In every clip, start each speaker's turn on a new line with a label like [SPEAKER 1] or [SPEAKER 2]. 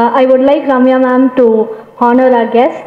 [SPEAKER 1] I would like Ramya ma'am to honor our guest.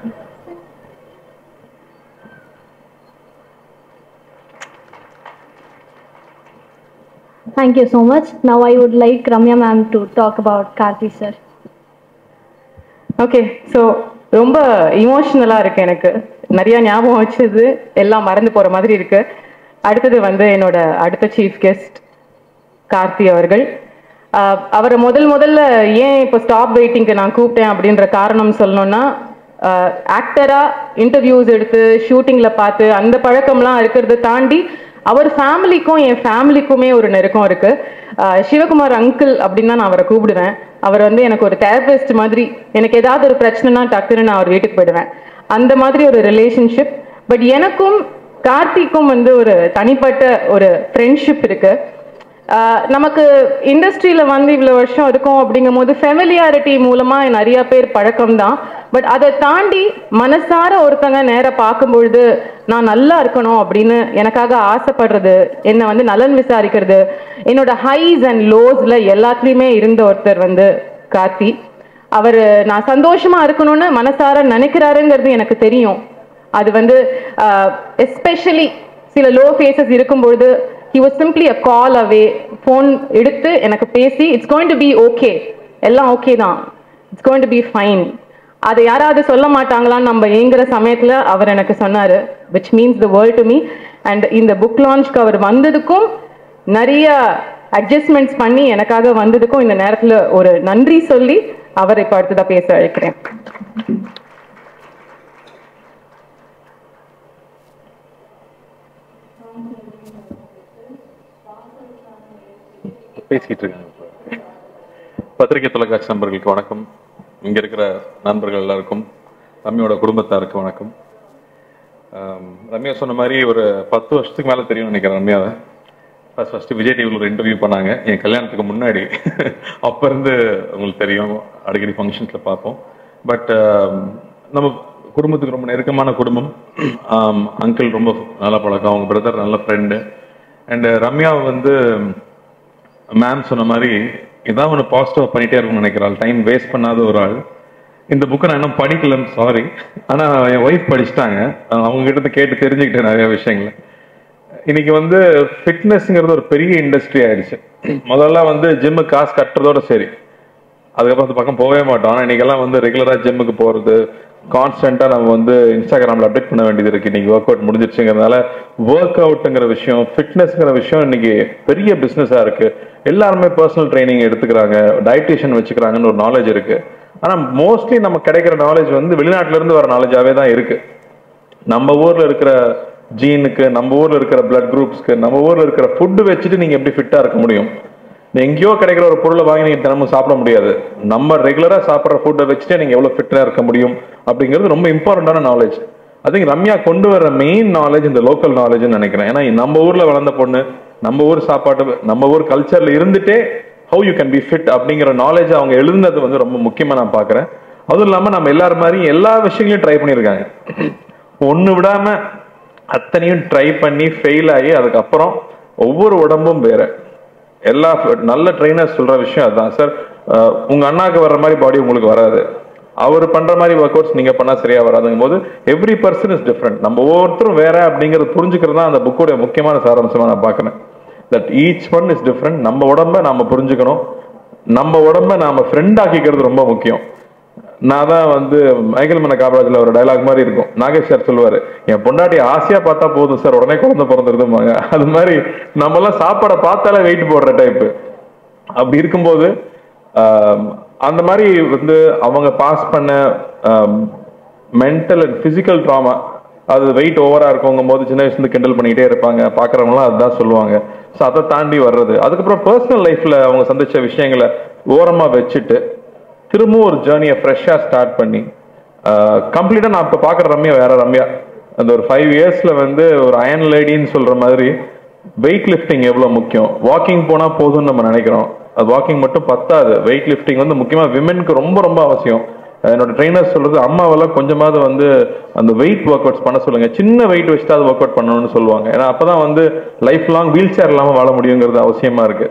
[SPEAKER 1] Thank you so much. Now I would like Ramya ma'am to talk about Karthi sir.
[SPEAKER 2] Okay so ரொம்ப இமோஷ்னலாக இருக்கு எனக்கு நிறைய ஞாபகம் வச்சது எல்லாம் மறந்து போகிற மாதிரி இருக்கு அடுத்தது வந்து என்னோட அடுத்த சீஃப் கெஸ்ட் கார்த்தி அவர்கள் ஆஹ் அவரை முதல் முதல்ல ஏன் இப்போ ஸ்டாப் வெயிட்டிங்க்கு நான் கூப்பிட்டேன் அப்படின்ற காரணம் சொல்லணும்னா ஆக்டராக இன்டர்வியூஸ் எடுத்து ஷூட்டிங்கில் பார்த்து அந்த பழக்கம்லாம் இருக்கிறத தாண்டி அவர் ஃபேமிலிக்கும் என் ஃபேமிலிக்குமே ஒரு நெருக்கம் இருக்கு ஆஹ் சிவகுமார் அங்கிள் அப்படின்னு தான் நான் அவரை கூப்பிடுவேன் அவர் வந்து எனக்கு ஒரு தெரபிஸ்ட் மாதிரி எனக்கு ஏதாவது ஒரு பிரச்சனைனா டக்குன்னு நான் அவர் வீட்டுக்கு போயிடுவேன் அந்த மாதிரி ஒரு ரிலேஷன்ஷிப் பட் எனக்கும் கார்த்திக்கும் வந்து ஒரு தனிப்பட்ட ஒரு ஃப்ரெண்ட்ஷிப் இருக்கு ஆஹ் நமக்கு இண்டஸ்ட்ரியில் வந்து இவ்வளோ வருஷம் இருக்கும் அப்படிங்கும் போது ஃபெமிலியாரிட்டி மூலமாக நிறைய பேர் பழக்கம் தான் பட் அதை தாண்டி மனசார ஒருத்தங்க நேராக பார்க்கும்பொழுது நான் நல்லா இருக்கணும் அப்படின்னு எனக்காக ஆசைப்படுறது என்னை வந்து நலன் விசாரிக்கிறது என்னோட ஹைஸ் அண்ட் லோஸில் எல்லாத்துலேயுமே இருந்த ஒருத்தர் வந்து கார்த்தி அவர் நான் சந்தோஷமா இருக்கணும்னு மனசார நினைக்கிறாருங்கிறது எனக்கு தெரியும் அது வந்து எஸ்பெஷலி சில லோ ஃபேஸஸ் இருக்கும்பொழுது he was simply a call away phone எடுத்து எனக்கு பேசி it's going to be okay எல்லாம் ஓகே தான் it's going to be fine அதை யாராவது சொல்ல மாட்டாங்களான்னு நம்ம ஏங்குற சமயத்தில் அவர் எனக்கு சொன்னார் which means the world to me and இந்த புக் லான்ச்க்கு அவர் வந்ததுக்கும் நிறைய அட்ஜஸ்ட்மெண்ட்ஸ் பண்ணி எனக்காக வந்ததுக்கும் இந்த நேரத்தில் ஒரு நன்றி சொல்லி அவரை இப்போ அடுத்ததாக பேச அழைக்கிறேன்
[SPEAKER 3] பேசிக்கிட்டு இருக்காங்க இப்ப. பத்திரிகை தொலைக்காட்சி நண்பர்களுக்கு வணக்கம் இங்க இருக்கிற நண்பர்கள் எல்லாருக்கும் ரம்யாவோட குடும்பத்தாருக்கு வணக்கம் ஆம், ரம்யா சொன்ன மாதிரி ஒரு பத்து வருஷத்துக்கு மேல தெரியும் நினைக்கிறேன் ரம்யாவை ஃபர்ஸ்ட் ஃபர்ஸ்ட் விஜய் டிவியில் ஒரு இன்டர்வியூ பண்ணாங்க என் கல்யாணத்துக்கு முன்னாடி அப்ப இருந்து உங்களுக்கு தெரியும் அடிக்கடி ஃபங்க்ஷன்ஸ்ல பார்ப்போம் பட் நம்ம குடும்பத்துக்கு ரொம்ப நெருக்கமான குடும்பம் அங்கிள் ரொம்ப நல்ல பழக்கம் அவங்க பிரதர் நல்ல ஃப்ரெண்டு அண்ட் ரம்யா வந்து மேம் சொன்ன மாதிரி ஏதாவது ஒன்று பாசிட்டிவாக பண்ணிட்டே இருக்கும்னு நினைக்கிறாள் டைம் வேஸ்ட் பண்ணாத ஒரு ஆள் இந்த புக்கை நான் இன்னும் படிக்கலன்னு சாரி ஆனால் என் ஒய்ஃப் படிச்சிட்டாங்க அவங்க கிட்ட இருந்து கேட்டு தெரிஞ்சுக்கிட்டேன் நிறைய விஷயங்களை இன்னைக்கு வந்து ஃபிட்னஸ்ங்கிறது ஒரு பெரிய இண்டஸ்ட்ரி ஆயிடுச்சு முதல்ல வந்து ஜிம்மு காசு கட்டுறதோட சரி அதுக்கப்புறம் அந்த பக்கம் போகவே மாட்டோம் ஆனால் இன்னைக்கெல்லாம் வந்து ரெகுலராக ஜிம்முக்கு போகிறது கான்ஸ்டண்ட்டாக நம்ம வந்து இன்ஸ்டாகிராமில் அப்டேட் பண்ண வேண்டியது இருக்கு இன்னைக்கு ஒர்க் அவுட் முடிஞ்சிருச்சுங்கிறதுனால ஒர்க் அவுட்டுங்கிற விஷயம் ஃபிட்னஸ்ங்கிற விஷயம் இன்னைக்கு பெரிய பிஸ்னஸாக இருக்கு எல்லாருமே பர்சனல் ட்ரைனிங் எடுத்துக்கிறாங்க டயட்டிஷியன் வச்சுக்கிறாங்கன்னு ஒரு நாலேஜ் இருக்கு ஆனால் மோஸ்ட்லி நம்ம கிடைக்கிற நாலேஜ் வந்து வெளிநாட்டுல இருந்து வர நாலேஜாவே தான் இருக்கு நம்ம ஊர்ல இருக்கிற ஜீனுக்கு நம்ம ஊர்ல இருக்கிற பிளட் குரூப்ஸ்க்கு நம்ம ஊர்ல இருக்கிற ஃபுட்டு வச்சுட்டு நீங்க எப்படி ஃபிட்டா இருக்க முடியும் எங்கேயோ கிடைக்கிற ஒரு பொருளை வாங்கி நீங்க தினமும் சாப்பிட முடியாது நம்ம ரெகுலரா சாப்பிட்ற ஃபுட்டை வச்சுட்டே நீங்க எவ்வளவு ஃபிட்டா இருக்க முடியும் அப்படிங்கிறது ரொம்ப இம்பார்ட்டன்டான நாலேஜ் ஐ திங்க் ரம்யா கொண்டு வர மெயின் நாலேஜ் இந்த லோக்கல் நாலேஜ்னு நினைக்கிறேன் ஏன்னா நம்ம ஊர்ல வளர்ந்த பொண்ணு நம்ம ஊர் சாப்பாட்டு நம்ம ஊர் கல்ச்சர்ல இருந்துட்டே how you can be fit அப்படிங்கிற நாலேஜ் அவங்க எழுதுனது வந்து ரொம்ப முக்கியமா நான் பாக்குறேன் அதுவும் இல்லாம நம்ம எல்லாரும் மாதிரி எல்லா விஷயங்களையும் ட்ரை பண்ணியிருக்காங்க ஒண்ணு விடாம அத்தனையும் ட்ரை பண்ணி ஃபெயில் ஆகி அதுக்கப்புறம் ஒவ்வொரு உடம்பும் வேற எல்லா நல்ல ட்ரைனர்ஸ் சொல்ற விஷயம் அதுதான் சார் உங்க அண்ணாக்கு வர்ற மாதிரி பாடி உங்களுக்கு வராது அவர் பண்ற மாதிரி ஒர்க் அவுட்ஸ் நீங்க பண்ணா சரியா வராதுங்கும் போது எவ்ரி பர்சன் இஸ் டிஃப்ரெண்ட் நம்ம ஒவ்வொருத்தரும் வேற அப்படிங்கறது புரிஞ்சுக்கிறது தான் அந்த புக்கோட முக்கியமான சாராம்சமா நான் பார்க்கறேன் that each one is different நம்ம உடம்ப நாம புரிஞ்சுக்கணும் நம்ம உடம்ப நாம ஃப்ரெண்ட் ஆக்கிக்கிறது ரொம்ப முக்கியம் நான் தான் வந்து மைக்கேல் மன்ன காமராஜ்ல ஒரு டயலாக் மாதிரி இருக்கும் நாகேஷ் சார் சொல்லுவாரு என் பொண்டாட்டி ஆசையா பார்த்தா போதும் சார் உடனே குழந்தை பிறந்துருதுமாங்க அது மாதிரி நம்ம எல்லாம் சாப்பாடை பார்த்தாலே வெயிட் போடுற டைப் அப்படி இருக்கும்போது ஆம், அந்த மாதிரி வந்து அவங்க பாஸ் பண்ண மென்டல் அண்ட் பிசிக்கல் ட்ராமா அது வெயிட் ஓவரா இருக்கவங்க போது சின்ன வயசுல இருந்து கிண்டல் பண்ணிக்கிட்டே இருப்பாங்க பாக்குறவங்களாம் அதுதான் சொல்லுவாங்க ஸோ அதை தாண்டி வர்றது அதுக்கப்புறம் பர்சனல் லைஃப்ல அவங்க சந்திச்ச விஷயங்களை ஓரமா வச்சுட்டு திரும்பவும் ஒரு ஜேர்னியை ஃப்ரெஷ்ஷாக ஸ்டார்ட் பண்ணி கம்ப்ளீட்டாக நான் இப்போ பார்க்குற ரம்யா வேற ரம்யா அந்த ஒரு ஃபைவ் இயர்ஸில் வந்து ஒரு அயன் லேடின்னு சொல்கிற மாதிரி வெயிட் லிஃப்டிங் எவ்வளோ முக்கியம் வாக்கிங் போனால் போதும்னு நம்ம நினைக்கிறோம் அது வாக்கிங் மட்டும் பத்தாது வெயிட் லிஃப்டிங் வந்து முக்கியமாக விமென்க்கு ரொம்ப ரொம்ப அவசியம் என்னோட ட்ரைனர் சொல்றது அம்மாவெல்லாம் கொஞ்சமாவது வந்து அந்த வெயிட் ஒர்க் அவுட்ஸ் பண்ண சொல்லுங்க சின்ன வெயிட் வச்சுட்டு அது ஒர்க் அவுட் பண்ணணும்னு சொல்லுவாங்க ஏன்னா அப்பதான் வந்து லைஃப் லாங் வீல் சேர் இல்லாமல் வாழ முடியுங்கிறது அவசியமா இருக்கு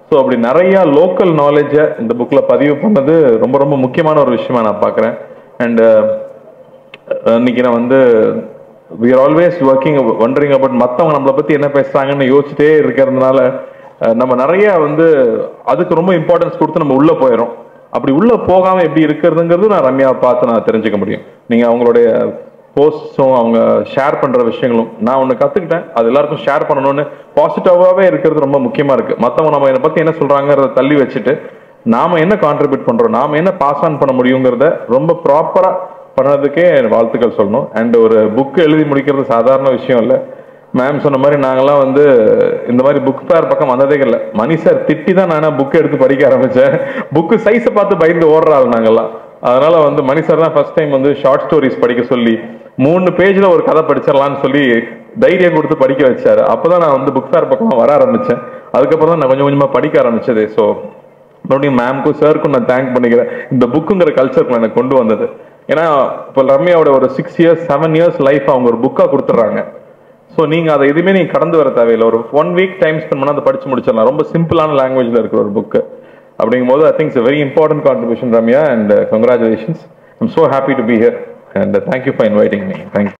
[SPEAKER 3] ஸோ அப்படி நிறைய லோக்கல் நாலேஜை இந்த புக்கில் பதிவு பண்ணது ரொம்ப ரொம்ப முக்கியமான ஒரு விஷயமா நான் பார்க்குறேன் அண்ட் இன்னைக்கு நான் வந்து we are always working wondering about மற்றவங்க நம்மளை பற்றி என்ன பேசுகிறாங்கன்னு யோசிச்சுட்டே இருக்கிறதுனால அஹ், நம்ம நிறைய வந்து அதுக்கு ரொம்ப இம்பார்ட்டன்ஸ் கொடுத்து நம்ம உள்ளே போயிடும் அப்படி உள்ளே போகாமல் எப்படி இருக்கிறதுங்கிறது நான் ரம்யா பார்த்து நான் தெரிஞ்சுக்க முடியும் நீங்கள் அவங்களுடைய போஸ்ட்ஸும் அவங்க ஷேர் பண்ற விஷயங்களும் நான் ஒன்று கத்துக்கிட்டேன் அது எல்லாருக்கும் ஷேர் பண்ணணும்னு பாசிட்டிவாகவே இருக்கிறது ரொம்ப முக்கியமா இருக்கு மற்றவங்க நம்ம என்னை பத்தி என்ன சொல்றாங்கிறத தள்ளி வச்சுட்டு நாம என்ன கான்ட்ரிபியூட் பண்றோம் நாம என்ன பாஸ் ஆன் பண்ண முடியுங்கிறத ரொம்ப ப்ராப்பரா பண்ணதுக்கே வாழ்த்துக்கள் சொல்லணும் அண்ட் ஒரு புக் எழுதி முடிக்கிறது சாதாரண விஷயம் இல்லை மேம் சொன்ன மாதிரி நாங்கெல்லாம் வந்து இந்த மாதிரி புக் ஃபேர் பக்கம் வந்ததே இல்லை மணி சார் திட்டி தான் நானே புக் எடுத்து படிக்க ஆரம்பிச்சேன் புக்கு சைஸை பார்த்து பயந்து ஓடுற ஆள் நாங்கெல்லாம் அதனால வந்து மணி சார் தான் ஃபர்ஸ்ட் டைம் வந்து ஷார்ட் ஸ்டோரிஸ் படிக்க சொல்லி மூணு பேஜ்ல ஒரு கதை படிச்சிடலாம்னு சொல்லி தைரியம் கொடுத்து படிக்க வச்சாரு அப்பதான் நான் வந்து புக் ஃபேர் பக்கம் வர ஆரம்பிச்சேன் அதுக்கப்புறம் தான் நான் கொஞ்சம் கொஞ்சமா படிக்க ஆரம்பிச்சது ஸோ மறுபடியும் மேம்க்கும் சாருக்கும் நான் தேங்க் பண்ணிக்கிறேன் இந்த புக்குங்கிற கல்ச்சருக்கு எனக்கு கொண்டு வந்தது ஏன்னா இப்போ ரம்யாவோட ஒரு six years seven years life அவங்க ஒரு புக்கா கொடுத்துட்றாங்க ஸோ நீங்க அதை எதுவுமே நீங்க கடந்து வர தேவையில்லை ஒரு ஒன் வீக் டைம் ஸ்பெண்ட் பண்ணா அதை படிச்சு முடிச்சிடலாம் ரொம்ப சிம்பிளான லாங்குவேஜ்ல இருக்கிற ஒரு புக்கு அப்படிங்கும்போது I think very important contribution Ramya and congratulations I'm so happy to be here and thank you for inviting me thank you